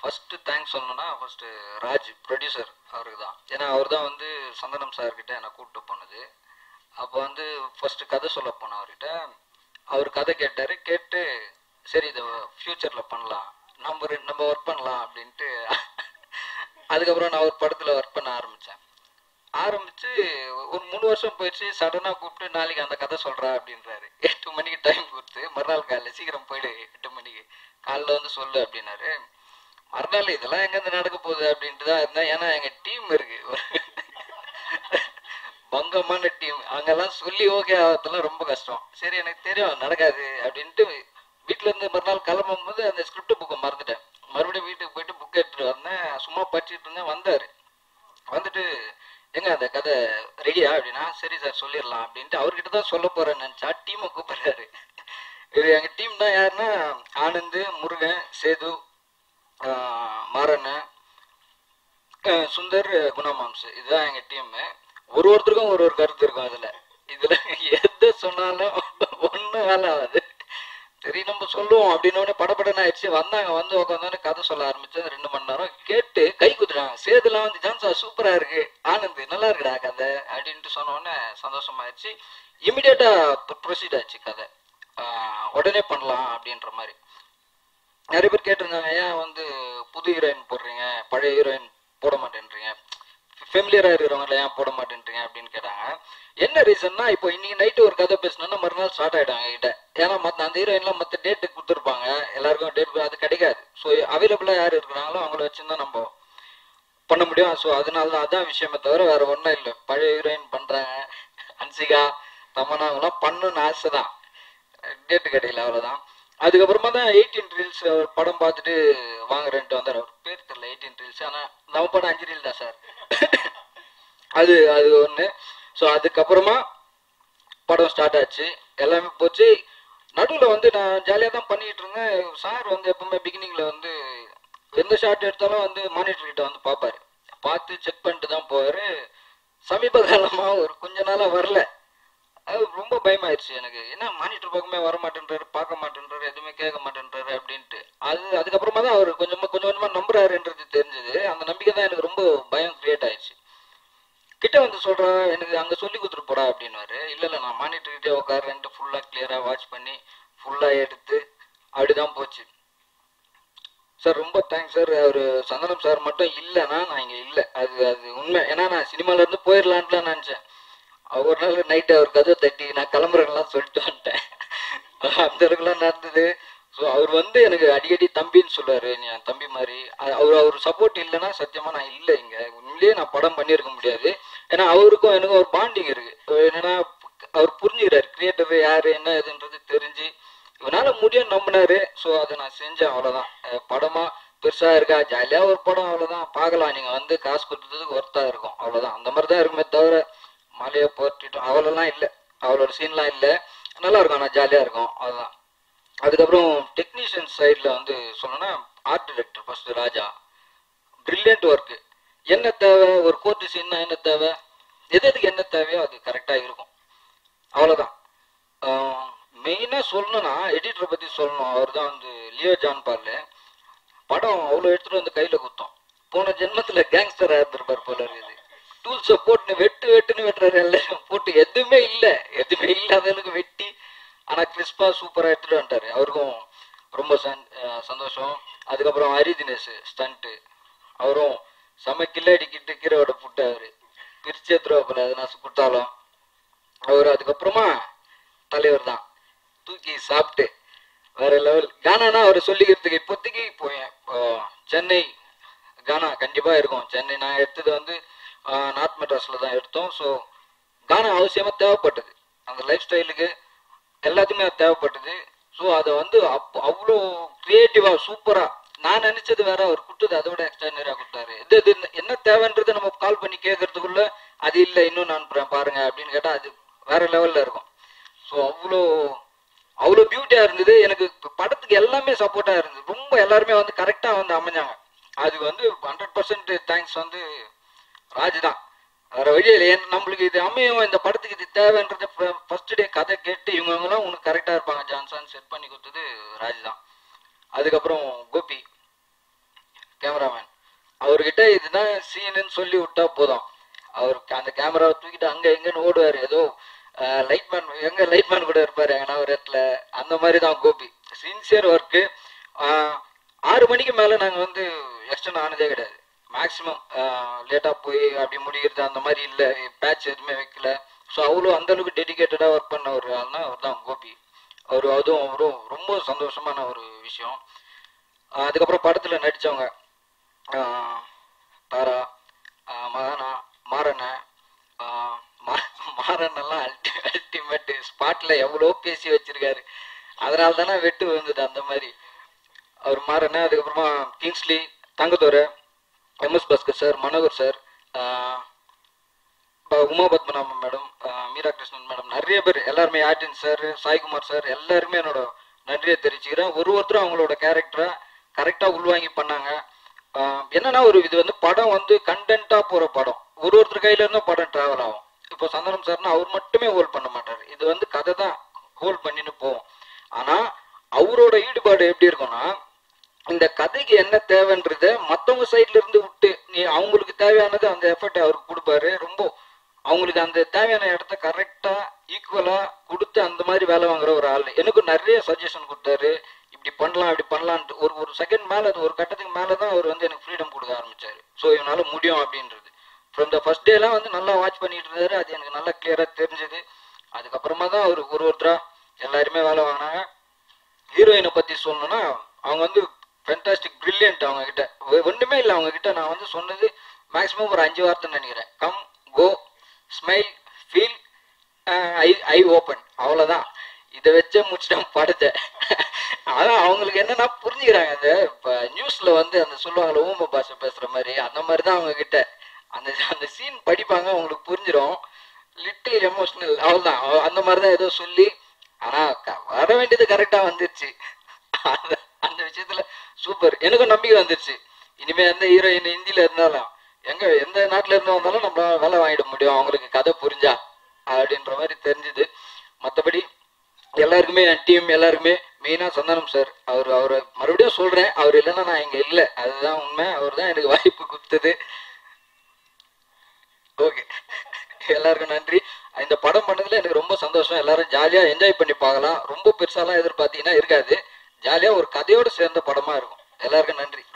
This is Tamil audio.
ஃபர்ஸ்ட் தேங்க்ஸ் சொல்லணும்னா ஃபர்ஸ்ட் ராஜ் ப்ரொடியூசர் அவருக்கு தான் ஏன்னா அவர் தான் வந்து சந்தனம் சார் கிட்ட என்னை கூப்பிட்டு போனது அப்போ வந்து ஃபர்ஸ்ட் கதை சொல்ல போனேன் அவர்கிட்ட அவர் கதை கேட்டாரு கேட்டு சரி இதை ஃப்யூச்சரில் பண்ணலாம் நம்ம ரெண்டு- நம்ம ஒர்க் பண்ணலாம் அப்படின்ட்டு அதுக்கப்புறம் நான் ஒரு படத்தில் ஒர்க் பண்ண ஆரம்பித்தேன் ஆரம்பிச்சு ஒரு மூணு வருஷம் போயிடுச்சு சடனாக கூப்பிட்டு நாளைக்கு அந்த கதை சொல்றா அப்படின்றாரு எட்டு மணிக்கு டைம் கொடுத்து மறுநாள் காலைல சீக்கிரம் போயிடு எட்டு மணிக்கு காலைல வந்து சொல்லு அப்படின்னாரு மறுநாள் இதெல்லாம் எங்கேருந்து நடக்க போகுது அப்படின்ட்டு தான் இருந்தேன் ஏன்னா எங்கள் டீம் இருக்கு பங்கமான டீம் அங்கெல்லாம் சொல்லி ஓகே ஆகிறதுலாம் ரொம்ப கஷ்டம் சரி எனக்கு தெரியும் நடக்காது அப்படின்ட்டு வீட்ல இருந்து மறுநாள் கிளம்பும் போது அந்த ஸ்கிரிப்ட் புக்கை மறந்துட்டேன் மறுபடியும் வீட்டுக்கு போயிட்டு புக் எடுத்துட்டு வந்தேன் சும்மா படிச்சுட்டு இருந்தேன் வந்தாரு வந்துட்டு எங்க அந்த கதை ரெடியா அப்படின்னா சரி சார் சொல்லிடலாம் அப்படின்ட்டு அவர்கிட்ட தான் சொல்ல போறேன்னு நினைச்சா டீமை கூப்பிடுறாரு இது எங்க டீம் தான் யாருன்னா ஆனந்த் முருகன் சேது ஆஹ் மாறண்ணன் அஹ் சுந்தர் குணமாம்சு இதுதான் எங்க டீம் ஒரு ஒருத்தருக்கும் ஒரு ஒரு கருத்து இருக்கும் அதுல இதுல எது சொன்னாலும் ஒண்ணும் வேலை ஆகாது சரி நம்ம சொல்லுவோம் அப்படின்னு படப்படன்னு ஆயிடுச்சு வந்தாங்க வந்து உட்காந்து கதை சொல்ல ஆரம்பிச்சு ரெண்டு மணி நேரம் கேட்டு கை குத்துறாங்க சேதுலாம் வந்து ஜான்சா சூப்பரா இருக்கு ஆனந்த் நல்லா இருக்குடா கதை அப்படின்ட்டு சொன்ன உடனே சந்தோஷமாயிடுச்சு இமிடியேட்டா ப்ரொசீட் ஆச்சு கதை ஆஹ் உடனே பண்ணலாம் அப்படின்ற மாதிரி நிறைய பேர் கேட்டிருந்தாங்க ஏன் வந்து புது ஹீரோயின் போடுறீங்க பழைய ஹீரோயின் போட மாட்டேன்றீங்க ஃபெமிலியராக இருக்கிறவங்கள ஏன் போட மாட்டேன்றீங்க அப்படின்னு கேட்டாங்க என்ன ரீசன்னா இப்போ இன்னைக்கு நைட்டு ஒரு கதை பேசணும்னா மறுநாள் ஸ்டார்ட் ஆயிட்டாங்க கிட்ட ஏன்னா மற்ற அந்த ஹீரோயின்லாம் மற்ற டேட்டு கொடுத்துருப்பாங்க எல்லாருக்கும் டேட் அது கிடைக்காது ஸோ அவைலபிளாக யார் இருக்கிறாங்களோ அவங்கள வச்சுருந்தா நம்ம பண்ண முடியும் ஸோ அதனால தான் அதான் விஷயமே தவிர வேற ஒன்றும் இல்லை பழைய ஹீரோயின் பண்ணுறாங்க அன்சிகா தமன்னா அவங்களாம் பண்ணணும்னு ஆசை தான் டேட்டு கிடைக்கல அவ்வளோதான் அதுக்கப்புறமா தான் எயிட்டீன் ரீல்ஸ் அவர் படம் பார்த்துட்டு வாங்குறேன்ட்டு வந்தார் அவர் பேர் தெரியல எயிட்டீன் ரீல்ஸ் ஆனால் நம்ம படம் அஞ்சு ரீல் தான் சார் அது அது ஒன்று ஸோ அதுக்கப்புறமா படம் ஸ்டார்ட் ஆச்சு எல்லாமே போச்சு நடுவில் வந்து நான் ஜாலியாக தான் பண்ணிட்டு இருந்தேன் சார் வந்து எப்பவுமே பிகினிங்கில் வந்து எந்த ஷாட் எடுத்தாலும் வந்து மானிட்டர் கிட்ட வந்து பார்ப்பாரு பார்த்து செக் பண்ணிட்டு தான் போவார் சமீப காலமாக ஒரு கொஞ்ச நாளாக வரல அது ரொம்ப பயமாயிருச்சு எனக்கு என்ன மானிட்டர் பக்கமே வர மாட்டேன்றாரு பார்க்க மாட்டேன்றாரு எதுவுமே கேட்க மாட்டேன்றாரு அப்படின்ட்டு அது அதுக்கப்புறமா தான் அவர் கொஞ்சமா கொஞ்சம் கொஞ்சமா நம்புறாருன்றது தெரிஞ்சது அந்த நம்பிக்கை தான் எனக்கு ரொம்ப பயம் கிரியேட் ஆயிடுச்சு கிட்ட வந்து சொல்றேன் எனக்கு அங்க சொல்லி கொடுத்துட்டு போடா அப்படின்னுவாரு இல்ல இல்ல நான் மானிட்டர் கிட்டே உட்காரன்ட்டு ஃபுல்லா கிளியரா வாட்ச் பண்ணி ஃபுல்லா எடுத்து அப்படிதான் போச்சு சார் ரொம்ப தேங்க்ஸ் சார் அவர் சந்தனம் சார் மட்டும் இல்லைன்னா நான் இங்கே இல்லை அது அது உண்மை ஏன்னா நான் சினிமால இருந்து போயிடலான்ட்டுலாம் நினச்சேன் ஒரு நாள் நைட்டு அவர் கதை தட்டி நான் கிளம்புறேன்லாம் சொல்லிட்டு வந்துட்டேன் அந்த அளவுக்குலாம் நடந்தது ஸோ அவர் வந்து எனக்கு அடிக்கடி தம்பின்னு சொல்லுவார் நீ என் தம்பி மாதிரி அ- அவர் அவர் சப்போர்ட் இல்லைன்னா சத்தியமாக நான் இல்லை இங்கே உண்மையிலேயே நான் படம் பண்ணியிருக்க முடியாது ஏன்னா அவருக்கும் எனக்கும் ஒரு பாண்டிங் இருக்கு என்னன்னா அவர் புரிஞ்சுக்கிறாரு கிரியேட்டர் யார் என்ன ஏதுன்றது தெரிஞ்சு இவனால முடியும் நம்பினாரு ஸோ அதை நான் செஞ்சேன் அவ்வளோதான் படமா பெருசா இருக்கா ஜாலியாக ஒரு படம் அவ்வளோதான் பார்க்கலாம் நீங்கள் வந்து காசு கொடுத்ததுக்கு ஒர்த்தா இருக்கும் அவ்வளோதான் அந்த மாதிரி தான் இருக்குமே தவிர மலையை போட்டுட்டோம் அவ்வளோலாம் இல்லை அவளோட சீன்லாம் இல்லை நல்லா இருக்கும் ஆனால் ஜாலியாக இருக்கும் அதுதான் அதுக்கப்புறம் டெக்னீஷியன் சைடில் வந்து சொல்லணும்னா art director first Raja brilliant work என்ன தேவை ஒரு கோர்ட்டு சீன்னா என்ன தேவை எது எதுக்கு என்ன தேவையோ அது கரெக்டாக இருக்கும் அவ்வளோதான் மெயினாக சொல்லணும்னா எடிட்டரை பற்றி சொல்லணும் அவர் தான் வந்து லியோ ஜான் பால் படம் அவ்வளோ எடுத்துகிட்டு வந்து கையில் குத்தோம் போன ஜென்மத்தில் கேங்ஸ்டராக இருந்திருப்பார் போல இருக்குது டூல்ஸை போட்டு வெட்டு வெட்டுன்னு வெட்டுறாரு எல்லாம் போட்டு எதுவுமே இல்லை எதுவுமே இல்லாத அளவுக்கு வெட்டி ஆனால் கிறிஸ்பாக சூப்பராக எடுத்துகிட்டு வந்துட்டாரு அவருக்கும் ரொம்ப சந் அஹ் சந்தோஷம் அதுக்கப்புறம் ஹரி தினேஷ் ஸ்டண்ட்டு அவரும் செம கில்லாடிக்கிட்டு கீரோட புட்டு அவரு பிரிச்சு எடுத்துருவாப்புல அது நான் கொடுத்தாலும் அவர் அதுக்கப்புறமா தலைவர் தான் தூக்கி சாப்பிட்டு வேற லெவல் கானானா அவர் சொல்லிக்கிறதுக்கு இப்போதைக்கு இப்போ இப்போ சென்னை கானா கண்டிப்பாக இருக்கும் சென்னை நான் எடுத்தது வந்து நார்த் மெட்ராஸில் தான் எடுத்தோம் ஸோ கானா அவசியமாக தேவைப்பட்டது அந்த லைஃப் ஸ்டைலுக்கு எல்லாத்துக்குமே அது தேவைப்பட்டது ஸோ அதை வந்து அப்போ அவ்வளோ க்ரியேட்டிவாக சூப்பராக நான் நினச்சது வேற அவர் கொடுத்தது அதை விட எக்ஸ்ட்ரானரியாக கொடுத்தாரு இது இது என்ன தேவைன்றதை நம்ம கால் பண்ணி கேட்கறதுக்குள்ள அது இல்லை இன்னும் நான் அனுப்புறேன் பாருங்க அப்படின்னு கேட்டால் அது வேற லெவலில் இருக்கும் ஸோ அவ்வளோ அவ்வளோ பியூட்டியாக இருந்தது எனக்கு இப்ப படத்துக்கு எல்லாமே சப்போர்ட்டாக இருந்தது ரொம்ப எல்லாருமே வந்து கரெக்டாக வந்து அமைஞ்சாங்க அது வந்து ஹண்ட்ரட் பர்சன்ட் தேங்க்ஸ் வந்து ராஜ் தான் வேற வழி இல்லை ஏன் நம்மளுக்கு இது அமையும் இந்த படத்துக்கு இது தேவைன்றது ஃபர்ஸ்ட் டே கதை கேட்டு இவங்கெல்லாம் உனக்கு கரெக்டாக இருப்பாங்க ஜான்சன் செட் பண்ணி கொடுத்தது ராஜ் தான் அதுக்கப்புறம் கோபி அவர்கிட்ட இதுதான் சீனுன்னு சொல்லி விட்டா போதும் அவருக்கு அந்த கேமராவை தூக்கிட்டு அங்க எங்கன்னு ஓடுவாரு ஏதோ லைட்மேன் எங்க லைட்மேன் கூட இருப்பாரு எங்கன்னா ஒரு இடத்துல அந்த மாதிரி தான் கோபி சின்சியர் ஒர்க்கு ஆறு மணிக்கு மேல நாங்க வந்து எக்ஸ்டெண்ட் ஆனதே கிடையாது மேக்ஸிமம் லேட்டா போய் அப்படி முடிகிறது அந்த மாதிரி இல்லை பேட்ச் எதுவுமே வைக்கல ஸோ அவ்வளோ அந்த அளவுக்கு டெடிகேட்டடாக ஒர்க் பண்ண ஒரு ஆள்னா அவர் தான் கோபி அவர் அதுவும் அவரும் ரொம்ப சந்தோஷமான ஒரு விஷயம் ஆஹ் அதுக்கப்புறம் படத்தில் நடித்தவங்க தாரா ஆஹ் மகானா மாறன ஆஹ் மா- மாறனெல்லாம் அல்டி அல்டிமேட்டு ஸ்பாட்டில் எவ்வளோ பேசி வச்சிருக்காரு அதனால தானே வெட்டு விழுந்தது அந்த மாதிரி அவர் மாறன அதுக்கப்புறமா Kingsley Thangadurai MS Bhaskar sir Manohar sir ஆஹ் ப- உமா பத்மநாபன் மேடம் ஆஹ் மீரா கிருஷ்ணன் மேடம் நிறைய பேர் எல்லாருமே ஆர்டின் சார் சாய்குமார் சார் எல்லாருமே என்னோட நன்றியை தெரிவிச்சுக்கிறேன் ஒரு ஒருத்தரும் அவங்களோட கேரக்டரை கரெக்டாக உள்வாங்கி பண்ணாங்க ஆஹ் என்னன்னா ஒரு இது வந்து படம் வந்து கண்டென்ட்டாக போகிற படம் ஒரு ஒருத்தர் கையில இருந்தும் படம் ட்ராவல் ஆகும் இப்போ சந்தனம் சார்னா அவர் மட்டுமே ஹோல்ட் பண்ண மாட்டார் இது வந்து கதை தான் ஹோல்ட் பண்ணின்னு போவோம் ஆனால் அவரோட ஈடுபாடு எப்படி இருக்கும்னா இந்த கதைக்கு என்ன தேவைன்றத மத்தவங்க சைடுல இருந்து விட்டு நீ அவங்களுக்கு தேவையானது அந்த எஃபர்ட் அவருக்கு கொடுப்பாரு ரொம்ப அவங்களுக்கு அந்த தேவையான இடத்த கரெக்டா ஈக்குவலா கொடுத்து அந்த மாதிரி வேலை வாங்குற ஒரு ஆள் எனக்கு நிறைய சஜஷன் கொடுத்தாரு இப்படி பண்ணலாம் இப்படி பண்ணலான்ட்டு ஒரு ஒரு செகண்ட் மேல அது ஒரு கட்டத்துக்கு மேல தான் அவர் வந்து எனக்கு ஃப்ரீடம் கொடுக்க ஆரம்பிச்சாரு ஸோ இவனால முடியும் அப்படின்றது ஃப்ரம் த ஃபர்ஸ்ட் டேலாம் வந்து நல்லா வாட்ச் பண்ணிட்டு இருந்தாரு அது எனக்கு நல்லா கிளியரா தெரிஞ்சது அதுக்கப்புறமா தான் அவர் ஒரு ஒருத்தரா எல்லாருமே வேலை வாங்கினாங்க ஹீரோயினை பத்தி சொல்லணும்னா அவங்க வந்து ஃபென்டாஸ்டிக் பிரில்லியன்ட் அவங்க கிட்ட ஒ- ஒண்ணுமே இல்லை அவங்க கிட்ட நான் வந்து சொன்னது மேக்ஸிமம் ஒரு அஞ்சு வார்த்தை நினைக்கிறேன் come go smile feel I I open அவ்வளோதான் இதை வச்சே முடிச்சிட்டேன் படத்தை அதான் அவங்களுக்கு என்னன்னா புரிஞ்சுக்கிறாங்க அந்த இப்போ நியூஸ்ல வந்து அந்த சொல்லுவாங்கல்ல ஊம பாஷை பேசுற மாதிரி அந்த மாதிரி தான் அவங்க கிட்ட அந்த அந்த சீன் படிப்பாங்க அவங்களுக்கு புரிஞ்சிடும் லிட்டில் எமோஷனல் அவ்வளோதான் அவ- அந்த மாதிரி தான் ஏதோ சொல்லி ஆனா க- வர வேண்டியது கரெக்டா வந்துருச்சு அந்த அந்த விஷயத்துல சூப்பர் எனக்கும் நம்பிக்கை வந்துருச்சு இனிமே எந்த ஹீரோயின் ஹிந்தில இருந்தாலும் எங்க எந்த நாட்டுல இருந்து வந்தாலும் நம்ம வேலை வாங்கிட முடியும் அவங்களுக்கு கதை புரிஞ்சா அப்படின்ற மாதிரி தெரிஞ்சுது மத்தபடி எல்லாருக்குமே என் டீம் எல்லாருக்குமே மெயினா சந்தானம் சார் அவர் அவரை மறுபடியும் சொல்றேன் அவர் இல்லைன்னா நான் இங்க இல்லை அதுதான் உண்மை அவர் தான் எனக்கு வாய்ப்பு கொடுத்தது ஓகே எல்லாருக்கும் நன்றி இந்த படம் பண்ணதுல எனக்கு ரொம்ப சந்தோஷம் எல்லாரும் ஜாலியா என்ஜாய் பண்ணி பார்க்கலாம் ரொம்ப பெருசாலாம் எதிர்பார்த்தீங்கன்னா இருக்காது ஜாலியா ஒரு கதையோடு சேர்ந்த படமா இருக்கும் எல்லாருக்கும் நன்றி